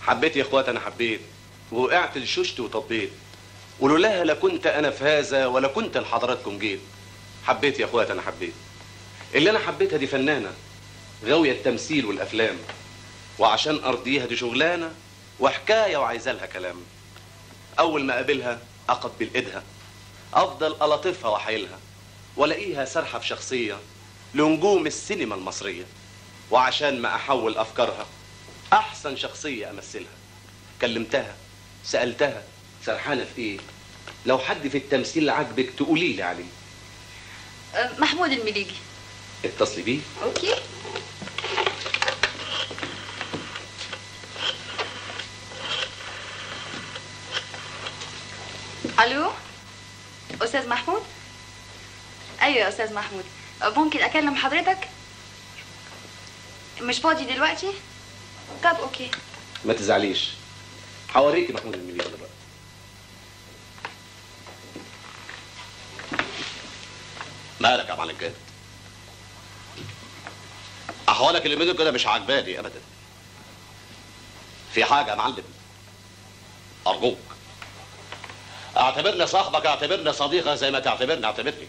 حبيت يا اخوات انا حبيت ووقعت لشوشت وطبيت ولولاها لكنت انا في هذا ولا كنت لحضراتكم جيت حبيت يا اخوات انا حبيت اللي انا حبيتها دي فنانه غاويه التمثيل والافلام وعشان ارضيها دي شغلانه وحكايه وعايزه لها كلام اول ما اقابلها اقبل ايدها افضل الطفها واحايلها والاقيها سارحه في شخصيه لنجوم السينما المصريه وعشان ما احول افكارها احسن شخصيه امثلها كلمتها سالتها سرحانه في ايه لو حد في التمثيل عاجبك تقولي لي عليه أه، محمود المليجي اتصلي بيه اوكي الو استاذ محمود ايوه يا استاذ محمود أه، ممكن اكلم حضرتك مش فاضي دلوقتي طب اوكي ما تزعليش هوريكي محمود المليجي دلوقتي مالك يا معلم جاد احوالك اللي منه كده مش عاجباني ابدا في حاجه يا معلم ارجوك اعتبرني صاحبك اعتبرني صديقك زي ما تعتبرني اعتبرني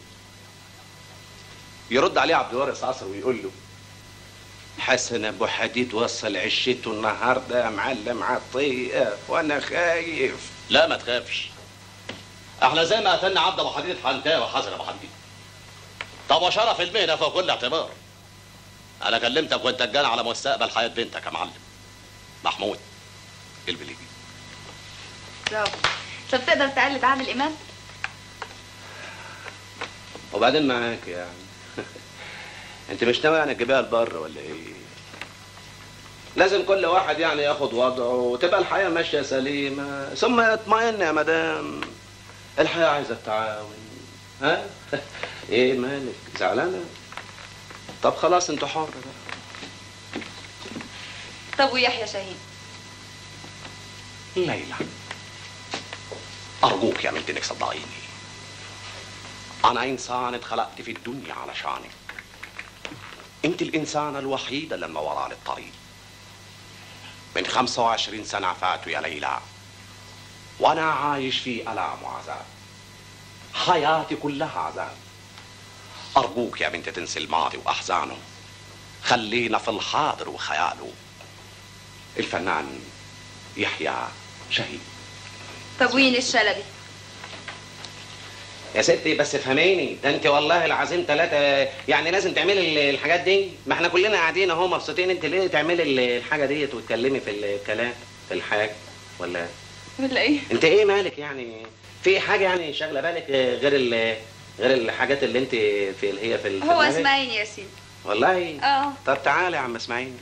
يرد عليه عبد الوارث عصر ويقول له حسن ابو حديد وصل عشته النهارده يا معلم عطيه وانا خايف لا ما تخافش احنا زي ما قتلنا عبد ابو حديد حنتاه وحسن ابو حديد طب وشرف المهنه فوق كل اعتبار انا كلمتك وانت جان على مستقبل حياه بنتك يا معلم محمود البليجي برافو طب تقدر تقلد عادل امام وبعدين معاك يعني انت مش ناوي يعني تجيبها لبره ولا ايه لازم كل واحد يعني ياخد وضعه وتبقى الحياه ماشيه سليمه ثم اطمئن يا مدام الحياه عايزه التعاون ها ايه مالك زعلانه طب خلاص انت حر بقى طب ويحيى شاهين ليلى أرجوك يا بنت إنك صدقيني أنا إنسان اتخلقت في الدنيا علشانك أنت الإنسانة الوحيدة اللي منورة لي الطريق من 25 سنة فاتوا يا ليلى وأنا عايش في ألام وعذاب حياتي كلها عذاب أرجوك يا بنت تنسي الماضي وأحزانه خلينا في الحاضر وخياله الفنان يحيى شهيد طب وين الشلبي يا ستي بس افهميني ده انت والله العظيم ثلاثة يعني لازم تعملي ال- الحاجات دي ما احنا كلنا قاعدين اهو مبسوطين انت ليه تعملي ال- الحاجة ديت وتتكلمي في الكلام في الحاجة ولا ولا ايه انت ايه مالك يعني في حاجة يعني شاغلة بالك غير ال غير الحاجات اللي انت في اللي هي في ال- في هو دماغك؟ اسماعيل ياسين والله اه طب تعالى يا عم اسماعيل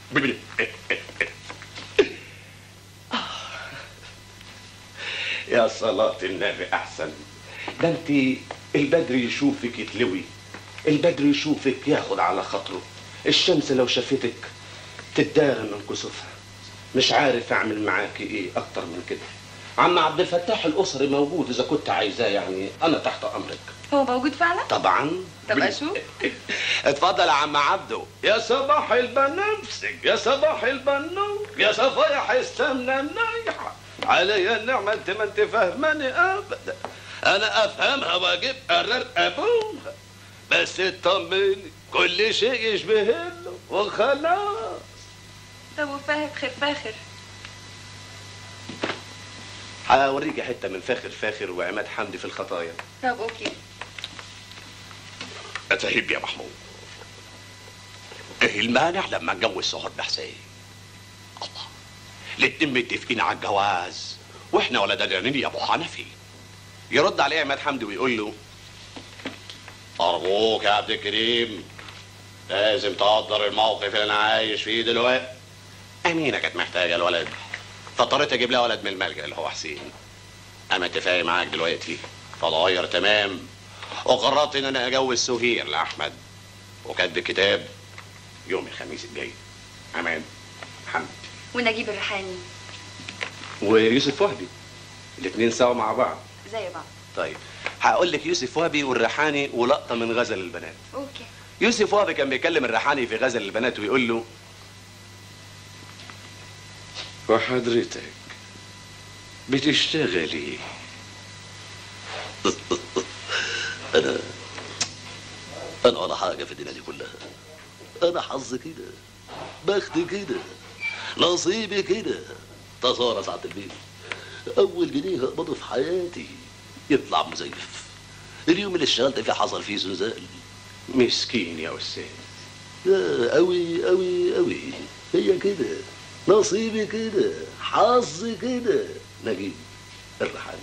يا صلاة النبي أحسن ده أنت البدر يشوفك يتلوي البدر يشوفك ياخد على خاطره الشمس لو شافتك تدار من كسوفها مش عارف أعمل معاكي إيه أكتر من كده عم عبد الفتاح الأسري موجود إذا كنت عايزاه يعني أنا تحت أمرك هو موجود فعلا طبعا طب اشوف اتفضل يا عم عبده يا صباح البنفسج يا صباح البنوك يا صفايح السمنة النايحة علي النعمة انت ما انت فاهماني ابدا انا افهمها واجيب قرار ابوها بس اطمني كل شيء يشبه له وخلاص طب وفاهر خير فاخر هوريكي حتة من فاخر فاخر وعماد حمدي في الخطايا طب اوكي اتهيب يا محمود ايه المانع لما اتجوز سهر بحسين الله الاتنين متفقين على الجواز واحنا ولا دلانين يا ابو حنفي يرد عليه عماد حمدي ويقول له ارجوك يا عبد الكريم لازم تقدر الموقف اللي انا عايش فيه دلوقتي امينه كانت محتاجه الولد فاضطريت اجيب لها ولد من الملجا اللي هو حسين انا اتفاق معاك دلوقتي فاتغير تمام وقررت ان انا اجوز سهير لاحمد وكاتب الكتاب يوم الخميس الجاي امان محمد ونجيب الريحاني ويوسف وهبي الاثنين سوا مع بعض زي بعض طيب هقول لك يوسف وهبي والريحاني ولقطه من غزل البنات اوكي يوسف وهبي كان بيكلم الريحاني في غزل البنات ويقول له وحضرتك بتشتغل ايه انا انا ولا حاجه في الدنيا دي كلها انا حظي كده بختي كده نصيبي كده تصور سعاده البيت اول جنيه هقبضه في حياتي يطلع مزيف اليوم اللي اشتغلت فيه حصل فيه زلزال مسكين يا استاذ لا قوي قوي قوي هي كده نصيبي كده حظي كده نجيب الرحال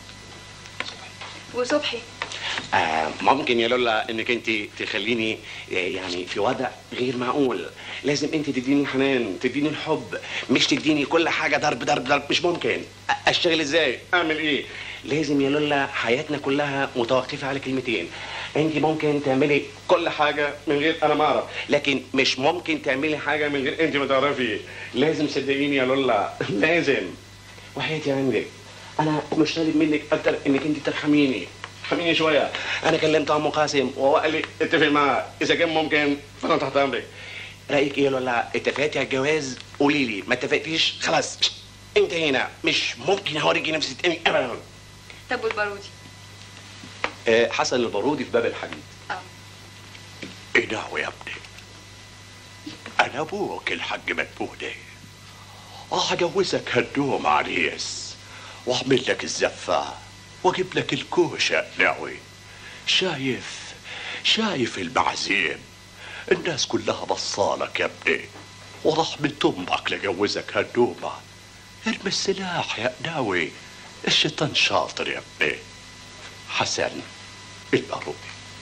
وصبحي آه ممكن يا لولا انك انت تخليني آه، يعني في وضع غير معقول لازم انت تديني الحنان تديني الحب مش تديني كل حاجه ضرب ضرب ضرب مش ممكن أ- اشتغل ازاي اعمل ايه لازم يا لولا حياتنا كلها متوقفه على كلمتين انت ممكن تعملي كل حاجه من غير انا ما اعرف لكن مش ممكن تعملي حاجه من غير انت ما تعرفي لازم صدقيني يا لولا لازم وحياتي عندك انا مش طالب منك اكتر انك انت ترحميني ارحميني شويه انا كلمت عمو قاسم وهو قال لي اتفق معاه اذا كان ممكن فانا تحت امرك رايك ايه ولا اتفقتي على الجواز قولي لي ما اتفقتيش خلاص انتهينا مش ممكن اوريكي نفسي تاني ابدا طب والبارودي آه، حسن البارودي في باب الحديد اه ايه ده يا ابني انا ابوك الحاج مدبودي هجوزك هالدوم عريس واعمل لك الزفة واجيب لك الكوشة ناوي شايف شايف المعزيم الناس كلها بصالك يا ابني ورحمة امك لجوزك هالدومة ارمي السلاح يا ناوي الشيطان شاطر يا ابني حسن البارودي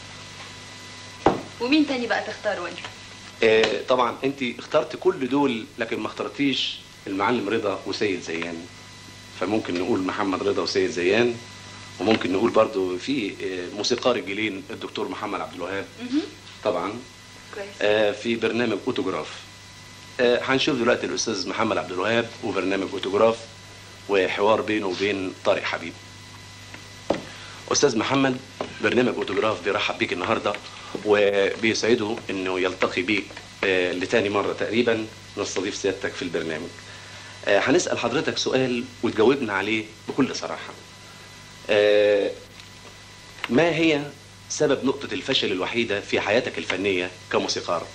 ومين تاني بقى تختاروا انت آه، طبعا انت اخترت كل دول لكن ما اخترتيش المعلم رضا وسيد زيان فممكن نقول محمد رضا وسيد زيان وممكن نقول برضو في آه، موسيقار الجيلين الدكتور محمد عبد الوهاب مهم. طبعا كويس آه، في برنامج اوتوجراف آه، هنشوف دلوقتي الاستاذ محمد عبد الوهاب وبرنامج اوتوجراف وحوار بينه وبين طارق حبيب استاذ محمد برنامج اوتوجراف بيرحب بيك النهارده وبيسعده انه يلتقي بيك آه، لتاني مره تقريبا نستضيف سيادتك في البرنامج آه، هنسال حضرتك سؤال وتجاوبنا عليه بكل صراحه آه، ما هي سبب نقطة الفشل الوحيدة في حياتك الفنية كموسيقار؟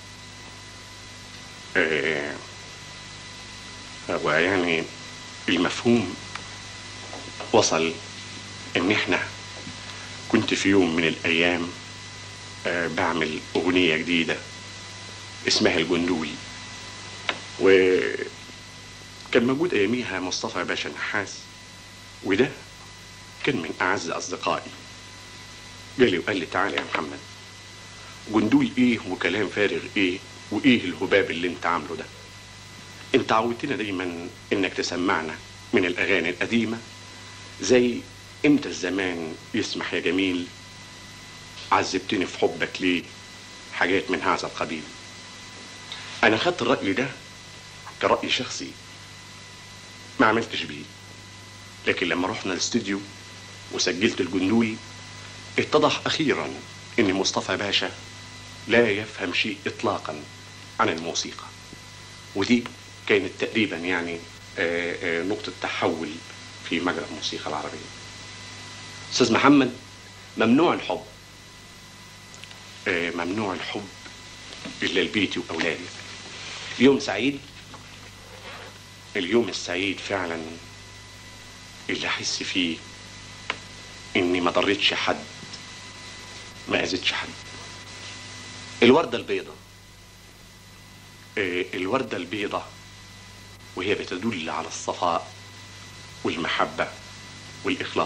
آه، هو يعني المفهوم وصل ان احنا كنت في يوم من الايام آه، بعمل اغنية جديدة اسمها الجندول وكان موجود اياميها مصطفى باشا نحاس وده كان من اعز اصدقائي جالي وقال لي تعالى يا محمد جندول ايه وكلام فارغ ايه وايه الهباب اللي انت عامله ده انت عودتنا دايما انك تسمعنا من الاغاني القديمه زي امتى الزمان يسمح يا جميل عذبتني في حبك ليه حاجات من هذا القبيل انا خدت الراي ده كراي شخصي ما عملتش بيه لكن لما رحنا الاستوديو وسجلت الجندول اتضح اخيرا ان مصطفى باشا لا يفهم شيء اطلاقا عن الموسيقى ودي كانت تقريبا يعني آه، آه، نقطة تحول في مجرى الموسيقى العربية أستاذ محمد ممنوع الحب آه، ممنوع الحب إلا لبيتي وأولادي يوم سعيد اليوم السعيد فعلا اللي أحس فيه إني ما ضريتش حد ما أذيتش حد الوردة البيضاء آه، الوردة البيضة وهي بتدل على الصفاء والمحبة والإخلاص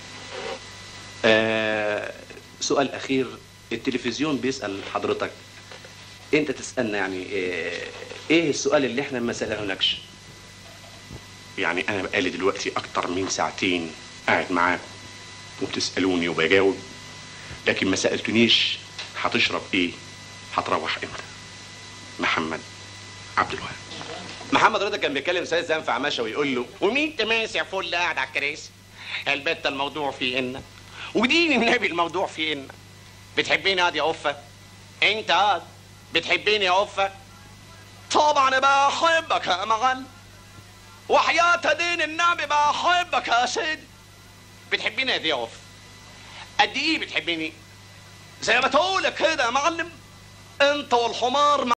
آه سؤال أخير التلفزيون بيسأل حضرتك أنت تسألنا يعني آه إيه السؤال اللي إحنا ما سألناكش يعني أنا بقالي دلوقتي أكتر من ساعتين قاعد معاكم وبتسألوني وبجاوب لكن ما سألتنيش هتشرب إيه هتروح إمتى محمد عبد الوهاب محمد رضا كان بيتكلم سيد زين في عماشه ويقول له ومين تماسع فل قاعد على الكراسي البت الموضوع في ان ودين النبي الموضوع في ان بتحبيني ياض يا قفه انت ياض بتحبيني يا قفه طبعا بحبك يا مغل وحياة دين النبي بحبك يا سيدي بتحبيني يا ضياف قد ايه بتحبيني زي ما تقول كده يا معلم انت والحمار